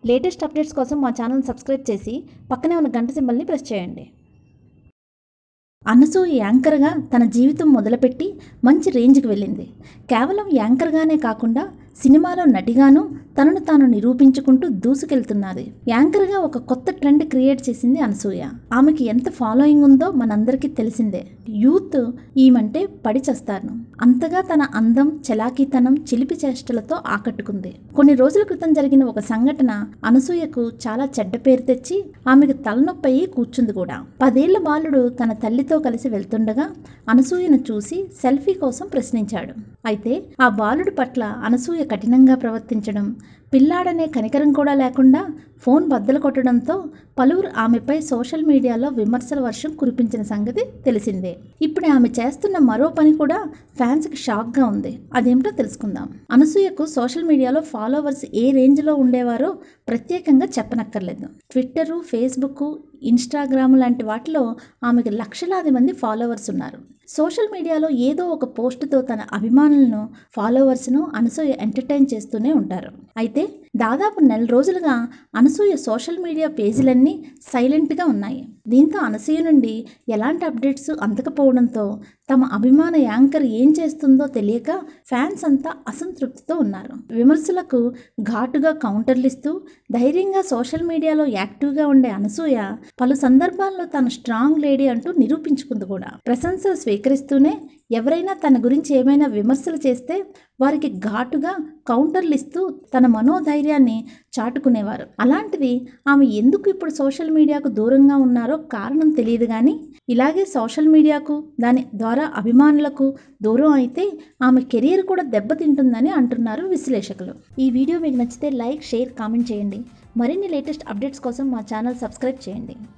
latest updates కోసం మా channel subscribe చేసి పక్కనే ఉన్న గంట సింబల్ని ప్రెస్ చేయండి అనసూయ యాంకర్గా తన జీవితం మొదలుపెట్టి మంచి రేంజ్కి వెళ్ళింది కేవలం యాంకర్గానే కాకుండా సినిమాలో నటిగాను తనను తాను నిరూపించుకుంటూ దూసుకెళ్తున్నది యాంకర్గా ఒక కొత్త ట్రెండ్ క్రియేట్ చేసింది అనసూయ ఆమెకి ఎంత ఫాలోయింగ్ ఉందో మనందరికీ తెలిసిందే యూత్ ఈమంటే పడి చేస్తారు అంతగా తన అందం చలాకీతనం చిలిపి చేష్టలతో ఆకట్టుకుంది కొన్ని రోజుల క్రితం జరిగిన ఒక సంఘటన అనసూయకు చాలా చెడ్డ పేరు తెచ్చి ఆమెకు తలనొప్పి అయ్యి కూర్చుంది కూడా పదేళ్ల బాలుడు తన తల్లితో కలిసి వెళ్తుండగా అనసూయను చూసి సెల్ఫీ కోసం ప్రశ్నించాడు అయితే ఆ బాలుడి పట్ల అనసూయ కఠినంగా ప్రవర్తించడం పిల్లాడనే కనికరం కూడా లేకుండా ఫోన్ బద్దలు కొట్టడంతో పలువురు ఆమెపై సోషల్ మీడియాలో విమర్శల వర్షం కురిపించిన సంగతి తెలిసిందే ఇప్పుడు ఆమె చేస్తున్న మరో పని కూడా ఫ్యాన్స్కి షాక్గా ఉంది అదేమిటో తెలుసుకుందాం అనసూయకు సోషల్ మీడియాలో ఫాలోవర్స్ ఏ రేంజ్లో ఉండేవారో ప్రత్యేకంగా చెప్పనక్కర్లేదు ట్విట్టరు ఫేస్బుక్ ఇన్స్టాగ్రామ్ లాంటి వాటిలో ఆమెకు లక్షలాది మంది ఫాలోవర్స్ ఉన్నారు సోషల్ మీడియాలో ఏదో ఒక పోస్టుతో తన అభిమానులను ఫాలోవర్స్ను అనసూయ ఎంటర్టైన్ చేస్తూనే ఉంటారు అయితే దాదాపు నెల రోజులుగా అనసూయ సోషల్ మీడియా పేజీలన్నీ సైలెంట్గా ఉన్నాయి దీంతో అనసూయ నుండి ఎలాంటి అప్డేట్స్ అందకపోవడంతో తమ అభిమాన యాంకర్ ఏం చేస్తుందో తెలియక ఫ్యాన్స్ అంతా అసంతృప్తితో ఉన్నారు విమర్శలకు ఘాటుగా కౌంటర్లు ఇస్తూ ధైర్యంగా సోషల్ మీడియాలో యాక్టివ్గా ఉండే అనసూయ పలు సందర్భాల్లో తాను స్ట్రాంగ్ లేడీ అంటూ నిరూపించుకుంది కూడా ప్రశంసలు స్వీకరిస్తూనే ఎవరైనా తన గురించి ఏమైనా విమర్శలు చేస్తే వారికి ఘాటుగా కౌంటర్లు ఇస్తూ తన మనోధైర్యాన్ని చాటుకునేవారు అలాంటిది ఆమె ఎందుకు ఇప్పుడు సోషల్ మీడియాకు దూరంగా ఉన్నారో కారణం తెలియదు కానీ ఇలాగే సోషల్ మీడియాకు దాని ద్వారా అభిమానులకు దూరం అయితే ఆమె కెరీర్ కూడా దెబ్బతింటుందని అంటున్నారు విశ్లేషకులు ఈ వీడియో మీకు నచ్చితే లైక్ షేర్ కామెంట్ చేయండి మరిన్ని లేటెస్ట్ అప్డేట్స్ కోసం మా ఛానల్ సబ్స్క్రైబ్ చేయండి